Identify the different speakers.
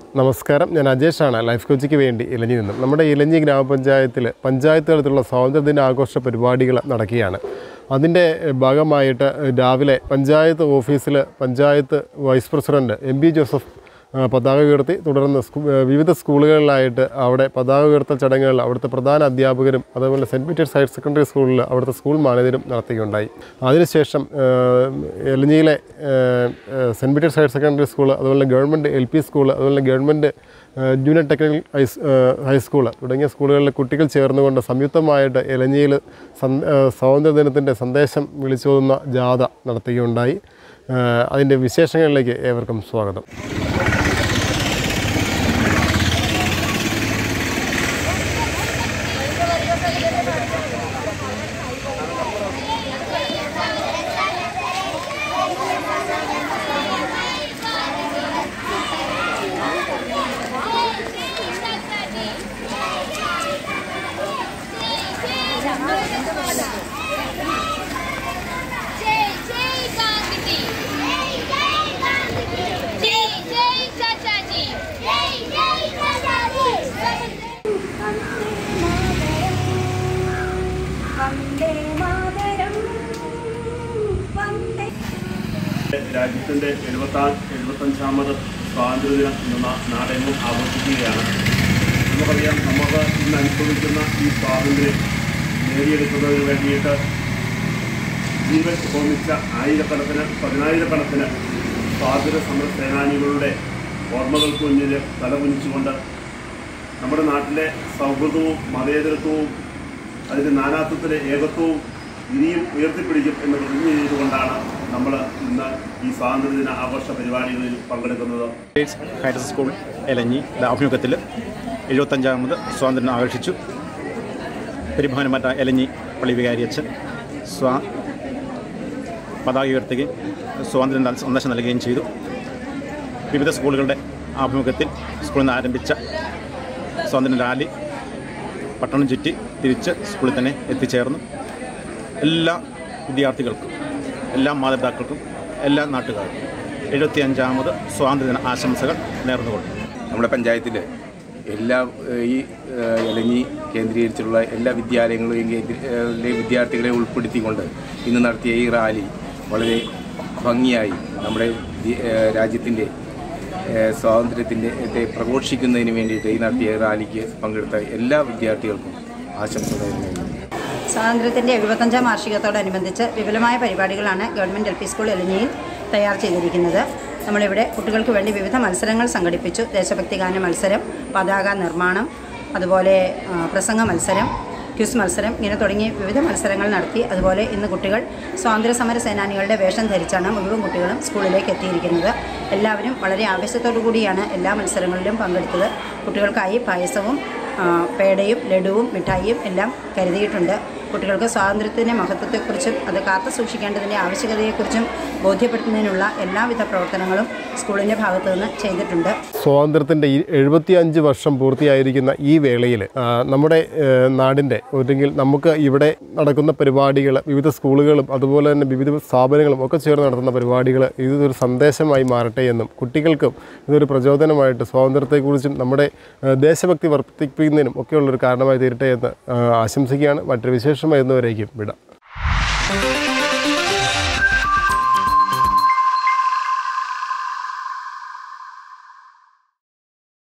Speaker 1: നമസ്കാരം ഞാൻ അജേഷാണ് ലൈഫ് കോച്ചിക്ക് വേണ്ടി ഇലഞ്ഞി നിന്നും നമ്മുടെ ഇലഞ്ഞി ഗ്രാമപഞ്ചായത്തിൽ പഞ്ചായത്ത് തലത്തിലുള്ള സ്വാതന്ത്ര്യദിന ആഘോഷ പരിപാടികൾ നടക്കുകയാണ് അതിൻ്റെ ഭാഗമായിട്ട് രാവിലെ പഞ്ചായത്ത് ഓഫീസിൽ panchayat vice president M B Joseph ആ, പതാക ഉയർത്തി തുടർന്ന് സ്കൂ ആ, വിവിധ സ്കൂളുകളിലായിട്ട് അവിടെ പതാക ഉയർത്തൽ ചടങ്ങുകൾ അവിടുത്തെ പ്രധാന അധ്യാപകരും അതേപോലെ സെൻറ്റ് പീറ്റേഴ്സ് ഹയർ സെക്കൻഡറി സ്കൂളിൽ അവിടുത്തെ സ്കൂൾ മാനേജരും നടത്തുകയുണ്ടായി അതിനുശേഷം ആ, എലഞ്ഞിയിലെ ആ, ആ, Saint Peter's higher secondary school അതുപോലെ ഗവൺമെൻറ് എൽ പി സ്കൂൾ അതുപോലെ ഗവൺമെൻറ് ജൂനിയർ ടെക്നിക്കൽ ഹൈസ് ആ, ഹൈസ്കൂൾ തുടങ്ങിയ സ്കൂളുകളിലെ കുട്ടികൾ ചേർന്നുകൊണ്ട് സംയുക്തമായിട്ട് എലഞ്ഞിയിൽ സന് ആ, സ്വാതന്ത്ര്യദിനത്തിൻ്റെ സന്ദേശം വിളിച്ചോതുന്ന ജാഥ നടത്തുകയുണ്ടായി ആ, അതിൻ്റെ വിശേഷങ്ങളിലേക്ക് ഏവർക്കും സ്വാഗതം
Speaker 2: जय जय गांधी जय जय गांधी जय जय चाचा जी जय जय चाचा जी
Speaker 3: വന്ദേ മാതരം വന്ദേ
Speaker 4: രാജ്യത്തിൻ്റെ എഴുപത്താ എഴുപത്തഞ്ചാമത് സ്വാതന്ത്ര്യദിനം ഇന്ന് നാ- നാടെങ്ങും ആഘോഷിക്കുകയാണ് നമുക്കറിയാം നമുക്ക് ഇന്ന് അനുഭവിക്കുന്ന ഈ സ്വാതന്ത്ര്യം നേടിയെടുക്കുന്നതിന് വേണ്ടിയിട്ട് ജീവൻ ഹോമിച്ച ആയിരക്കണക്കിന് പതിനായിരക്കണക്കിന് സ്വാതന്ത്ര്യ സമര സേനാനികളുടെ ഓർമ്മകൾക്ക് മുന്നിൽ തലകുനിച്ചുകൊണ്ട് നമ്മുടെ നാട്ടിലെ സൗഹൃദവും മതേതരത്വവും അതിൻ്റെ നാനാത്വത്തിലെ ഏകത്വവും ഇനിയും ഉയർത്തിപ്പിടിക്കും എന്ന് പ്രതിജ്ഞ ചെയ്തുകൊണ്ടാണ് നമ്മൾ ഇന്ന് ഈ സ്വാതന്ത്ര്യദിന ആഘോഷ പരിപാടികളിൽ പങ്കെടുക്കുന്നത്
Speaker 5: സ്റ്റേറ്റ്സ് ഹയർ സ്കൂൾ എലഞ്ഞി ആഭിമുഖ്യത്തിൽ എഴുപത്തഞ്ചാമത് സ്വാതന്ത്ര്യം ആഘോഷിച്ചു പരിഭവനമറ്റ എലഞ്ഞി പള്ളി വികാരി അച്ഛൻ സ്വാ പതാക ഉയർത്തുകയും സ്വാതന്ത്ര്യം നൽ- സന്ദേശം നൽകുകയും ചെയ്തു വിവിധ സ്കൂളുകളുടെ ആഭിമുഖ്യത്തിൽ സ്കൂളിൽ നിന്ന് ആരംഭിച്ച സ്വാതന്ത്ര്യ റാലി പട്ടണം ചുറ്റി തിരിച്ച് സ്കൂളിൽ തന്നെ എത്തിച്ചേർന്നു എല്ലാ വിദ്യാർത്ഥികൾക്കും എല്ലാ മാതാപിതാക്കൾക്കും എല്ലാ നാട്ടുകാർക്കും എഴുപത്തിയഞ്ചാമത് സ്വാതന്ത്ര്യദിന ആശംസകൾ നേർന്നുകൊള്ളുന്നു
Speaker 6: നമ്മുടെ പഞ്ചായത്തിൽ എല്ലാ ഏഹ്, ഈ ഏഹ്, ഇലഞ്ഞി കേന്ദ്രീകരിച്ചിട്ടുള്ള എല്ലാ വിദ്യാലയങ്ങളെയും കേന്ദ്രീ- ഏഹ്, ലെ വിദ്യാർത്ഥികളെ ഉൾപ്പെടുത്തിക്കൊണ്ട് ഇന്ന് നടത്തിയ ഈ റാലി വളരെ ഭംഗിയായി നമ്മുടെ ദി- ഏഹ്, രാജ്യത്തിൻ്റെ ഏഹ്, സ്വാതന്ത്ര്യത്തിൻ്റെ ത്തെ പ്രഘോഷിക്കുന്നതിന് വേണ്ടിയിട്ട് ഈ നടത്തിയ റാലിക്ക് പങ്കെടുത്ത എല്ലാ വിദ്യാർത്ഥികൾക്കും ആശംസകൾ നേരുന്നു
Speaker 7: സ്വാതന്ത്ര്യത്തിൻ്റെ എഴുപത്തഞ്ചാം വാർഷികത്തോടനുബന്ധിച്ച് വിപുലമായ പരിപാടികളാണ് ഗവൺമെൻറ് എൽ പി സ്കൂൾ എലിഞ്ഞിയിൽ തയ്യാർ ചെയ്തിരിക്കുന്നത് നമ്മളിവിടെ കുട്ടികൾക്ക് വേണ്ടി വിവിധ മത്സരങ്ങൾ സംഘടിപ്പിച്ചു ദേശഭക്തി ഗാന മത്സരം പതാക നിർമ്മാണം അതുപോലെ ആ, പ്രസംഗ മത്സരം ക്വിസ് മത്സരം ഇങ്ങനെ തുടങ്ങി വിവിധ മത്സരങ്ങൾ നടത്തി അതുപോലെ ഇന്ന് കുട്ടികൾ സ്വാതന്ത്ര്യ സമര സേനാനികളുടെ വേഷം ധരിച്ചാണ് മുഴുവൻ കുട്ടികളും സ്കൂളിലേക്ക് എത്തിയിരിക്കുന്നത് എല്ലാവരും വളരെ ആവേശത്തോടു കൂടിയാണ് എല്ലാ മത്സരങ്ങളിലും പങ്കെടുത്തത് കുട്ടികൾക്കായി പായസവും ആ, പേടയും ലഡുവും മിഠായിയും എല്ലാം കരുതിയിട്ടുണ്ട് കുട്ടികൾക്ക് സ്വാതന്ത്ര്യത്തിൻ്റെ മഹത്വത്തെക്കുറിച്ചും അത് കാത്തു സൂക്ഷിക്കേണ്ടതിൻ്റെ ആവശ്യകതയെക്കുറിച്ചും ബോധ്യപ്പെടുത്തുന്നതിനുള്ള എല്ലാവിധ പ്രവർത്തനങ്ങളും സ്കൂളിൻ്റെ ഭാഗത്തു നിന്ന് ചെയ്തിട്ടുണ്ട്
Speaker 1: സ്വാതന്ത്ര്യത്തിൻ്റെ ഈ എഴുപത്തിയഞ്ച് വർഷം പൂർത്തിയായിരിക്കുന്ന ഈ വേളയിൽ ആ, നമ്മുടെ ഏഹ്, നാടിൻ്റെ അല്ലെങ്കിൽ നമുക്ക് ഇവിടെ നടക്കുന്ന പരിപാടികൾ വിവിധ സ്കൂളുകളും അതുപോലെ തന്നെ വിവിധ സ്ഥാപനങ്ങളും ഒക്കെ ചേർന്ന് നടത്തുന്ന പരിപാടികൾ ഇതൊരു സന്ദേശമായി മാറട്ടെ എന്നും കുട്ടികൾക്കും ഇതൊരു പ്രചോദനമായിട്ട് സ്വാതന്ത്ര്യത്തെക്കുറിച്ചും നമ്മുടെ ഏഹ്, ദേശഭക്തി വർദ്ധിപ്പിക്കുന്നതിനും ഒക്കെയുള്ളൊരു കാരണമായി തീരട്ടെ എന്ന് ആ, ആശംസിക്കുകയാണ് മറ്റൊരു വിശേഷമായി എന്നവരേക്കും വിടാം